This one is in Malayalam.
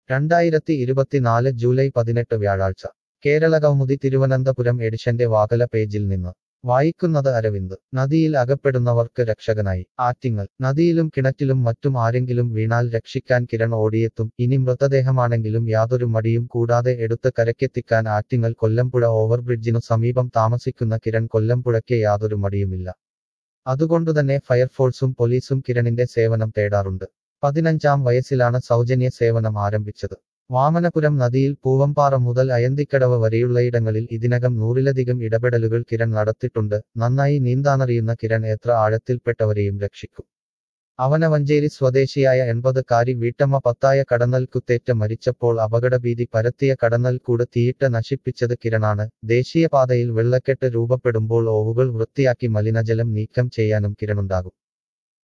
രണ്ടായിരത്തി ഇരുപത്തിനാല് ജൂലൈ പതിനെട്ട് വ്യാഴാഴ്ച കേരള കൗമുദി തിരുവനന്തപുരം എഡിഷന്റെ വാകല പേജിൽ നിന്ന് വായിക്കുന്നത് അരവിന്ദ് നദിയിൽ അകപ്പെടുന്നവർക്ക് രക്ഷകനായി ആറ്റിങ്ങൽ നദിയിലും കിണറ്റിലും മറ്റും ആരെങ്കിലും വീണാൽ രക്ഷിക്കാൻ കിരൺ ഓടിയെത്തും ഇനി മൃതദേഹമാണെങ്കിലും യാതൊരു മടിയും കൂടാതെ എടുത്ത് കരക്കെത്തിക്കാൻ ആറ്റിങ്ങൽ കൊല്ലമ്പുഴ ഓവർബ്രിഡ്ജിനു സമീപം താമസിക്കുന്ന കിരൺ കൊല്ലമ്പുഴയ്ക്ക് യാതൊരു മടിയുമില്ല അതുകൊണ്ടുതന്നെ ഫയർഫോഴ്സും പോലീസും കിരണിന്റെ സേവനം തേടാറുണ്ട് പതിനഞ്ചാം വയസ്സിലാണ് സൗജന്യ സേവനം ആരംഭിച്ചത് വാമനപുരം നദിയിൽ പൂവമ്പാറ മുതൽ അയന്തിക്കടവ് വരെയുള്ളയിടങ്ങളിൽ ഇതിനകം നൂറിലധികം ഇടപെടലുകൾ കിരൺ നടത്തിയിട്ടുണ്ട് നന്നായി നീന്താനറിയുന്ന കിരൺ എത്ര ആഴത്തിൽപ്പെട്ടവരെയും രക്ഷിക്കും അവനവഞ്ചേരി സ്വദേശിയായ എൺപതുകാരി വീട്ടമ്മ പത്തായ കടന്നൽ കുത്തേറ്റ് മരിച്ചപ്പോൾ അപകടഭീതി പരത്തിയ കടന്നൽക്കൂട് തീയിട്ട് നശിപ്പിച്ചത് കിരണാണ് ദേശീയപാതയിൽ വെള്ളക്കെട്ട് രൂപപ്പെടുമ്പോൾ ഓവുകൾ വൃത്തിയാക്കി മലിനജലം നീക്കം ചെയ്യാനും കിരണുണ്ടാകും